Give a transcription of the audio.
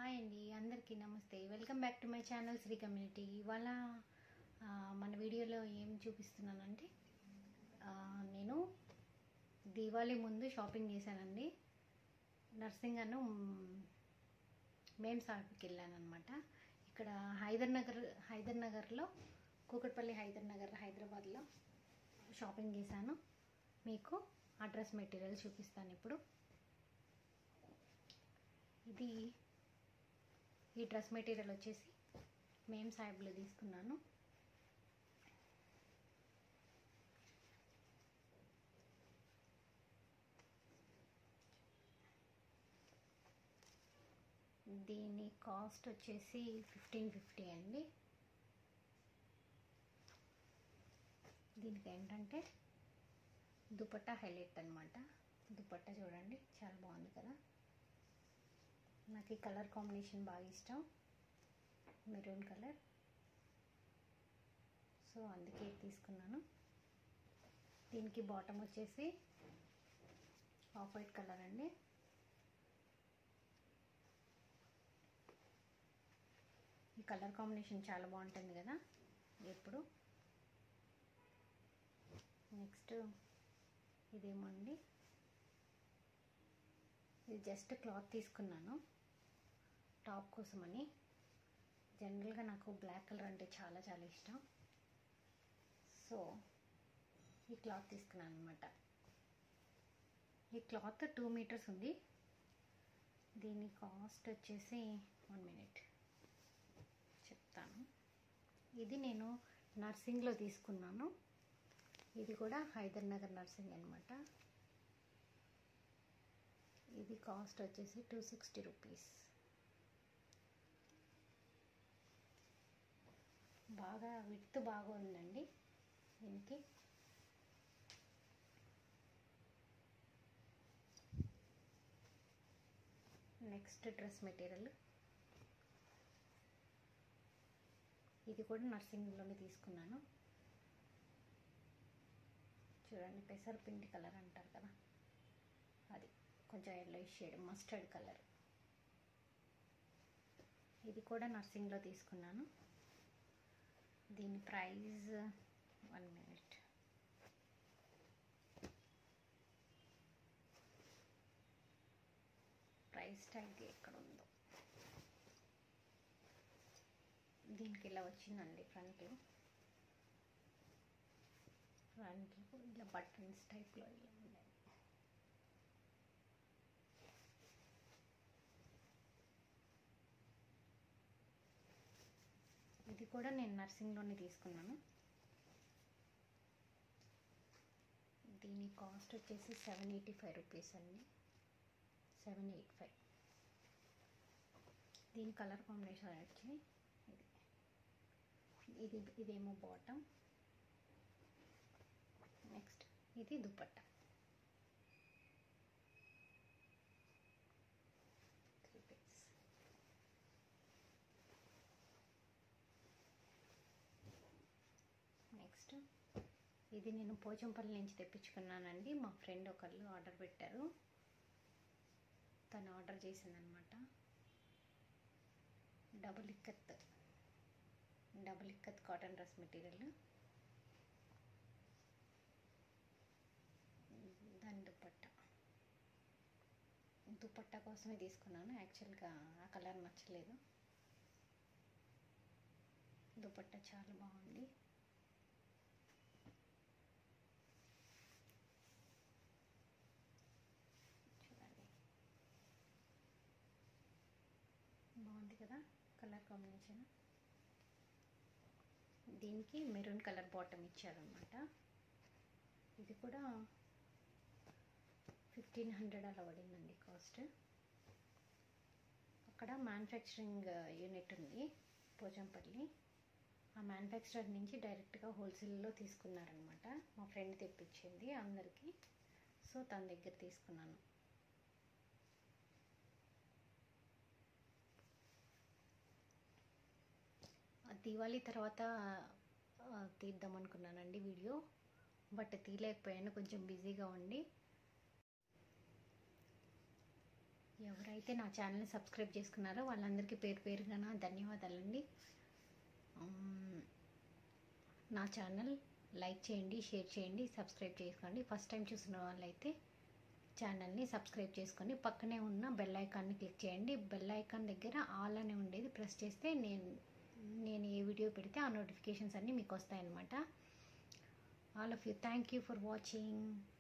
hi అండి అందరికీ నమస్తే welcome back to my channel Sri community ఇవాళ ఆ, మన వీడియోలో ఏం చూపిస్తున్నానంటే ఆ, నేను దీవాళీ ముందు షాపింగ్ చేశానండి నర్సింగ్ అను మేం సార్కి వెళ్ళాను అనమాట ఇక్కడ హైదర్ నగర్ హైదర్ నగర్లో కూకట్పల్లి హైదర్ నగర్ హైదరాబాద్లో షాపింగ్ చేశాను మీకు ఆ డ్రెస్ మెటీరియల్ చూపిస్తాను ఇప్పుడు ఇది ఈ డ్రెస్ మెటీరియల్ వచ్చేసి మేం సాహిబ్లో తీసుకున్నాను దీని కాస్ట్ వచ్చేసి ఫిఫ్టీన్ ఫిఫ్టీ అండి దీనికి ఏంటంటే దుపట్టా హైలైట్ అనమాట దుపట్టా చూడండి చాలా బాగుంది కదా నాకు ఈ కలర్ కాంబినేషన్ బాగా ఇష్టం మెరూన్ కలర్ సో అందుకే ఇది తీసుకున్నాను దీనికి బాటమ్ వచ్చేసి ఆఫ్ వైట్ కలర్ అండి ఈ కలర్ కాంబినేషన్ చాలా బాగుంటుంది కదా ఎప్పుడు నెక్స్ట్ ఇదేమో అండి ఇది జస్ట్ క్లాత్ తీసుకున్నాను టాప్ కోసమని జనరల్గా నాకు బ్లాక్ కలర్ అంటే చాలా చాలా ఇష్టం సో ఈ క్లాత్ తీసుకున్నాను అనమాట ఈ క్లాత్ టూ మీటర్స్ ఉంది దీని కాస్ట్ వచ్చేసి వన్ మినిట్ చెప్తాను ఇది నేను నర్సింగ్లో తీసుకున్నాను ఇది కూడా హైదర్ నగర్ నర్సింగ్ అనమాట ఇది కాస్ట్ వచ్చేసి టూ సిక్స్టీ రూపీస్ బాగా విత్ బాగా ఉందండి దీనికి నెక్స్ట్ డ్రెస్ మెటీరియల్ ఇది కూడా నర్సింగ్లోనే తీసుకున్నాను చూడండి పెసరపిండి కలర్ అంటారు కదా అది కొంచెం ఎల్లో షేడ్ మస్టర్డ్ కలర్ ఇది కూడా నర్సింగ్లో తీసుకున్నాను దీని price one minute price tag ఎక్కడ ఉందో దీనికి ఇలా వచ్చిందండి ఫ్రంట్ ఫ్రంట్ ఇలా బటన్స్ టైప్లో ఇలా ఉన్నాయి ఇది కూడా నేను నర్సింగ్లోనే తీసుకున్నాను దీని కాస్ట్ వచ్చేసి సెవెన్ ఎయిటీ ఫైవ్ రూపీస్ అండి సెవెన్ ఎయిట్ ఫైవ్ దీని కలర్ కాంబినేషన్ వచ్చి ఇది ఇది ఇదేమో బాటమ్ నెక్స్ట్ ఇది దుపట్టా త్రీ పీస్ నెక్స్ట్ ఇది నేను పోచంపల్లి నుంచి తెప్పించుకున్నానండి మా ఫ్రెండ్ ఒకళ్ళు ఆర్డర్ పెట్టారు తను ఆర్డర్ చేసిందనమాట double ikat double ikat cotton dress material దాని దుపట్టా దుపట్టా కోసమే తీసుకున్నాను యాక్చువల్గా ఆ కలర్ నచ్చలేదు దుపట్టా చాలా బాగుంది చూడండి బాగుంది కదా కలర్ కాంబినేషన్ దీనికి మెరూన్ కలర్ బాటమ్ ఇచ్చారనమాట ఇది కూడా ఫిఫ్టీన్ హండ్రెడ్ అలా పడిందండి కాస్ట్ అక్కడ మ్యానుఫ్యాక్చరింగ్ యూనిట్ ఉంది పోచంపల్లి ఆ మ్యానుఫ్యాక్చరర్ నుంచి డైరెక్ట్గా హోల్సేల్లో తీసుకున్నారనమాట మా ఫ్రెండ్ తెప్పించింది అందరికీ సో తన దగ్గర తీసుకున్నాను దీవాళీ తర్వాత ఆ, తీద్దాం అనుకున్నానండి వీడియో బట్ తీయలేకపోయాను కొంచెం బిజీగా ఉండి ఎవరైతే నా ఛానల్ని సబ్స్క్రైబ్ చేసుకున్నారో వాళ్ళందరికీ పేరు పేరుగా నా ధన్యవాదాలండి ఉమ్, నా ఛానల్ లైక్ చేయండి షేర్ చేయండి సబ్స్క్రైబ్ చేసుకోండి ఫస్ట్ టైం చూసిన వాళ్ళైతే ఛానల్ని సబ్స్క్రైబ్ చేసుకొని పక్కనే ఉన్న బెల్ ఐకాన్ని క్లిక్ చేయండి బెల్ ఐకాన్ దగ్గర ఆల్ అని ఉండేది ప్రెస్ చేస్తే నేను నేను ఏ వీడియో పెడితే ఆ నోటిఫికేషన్స్ అన్నీ మీకు వస్తాయన్నమాట all of you thank you for watching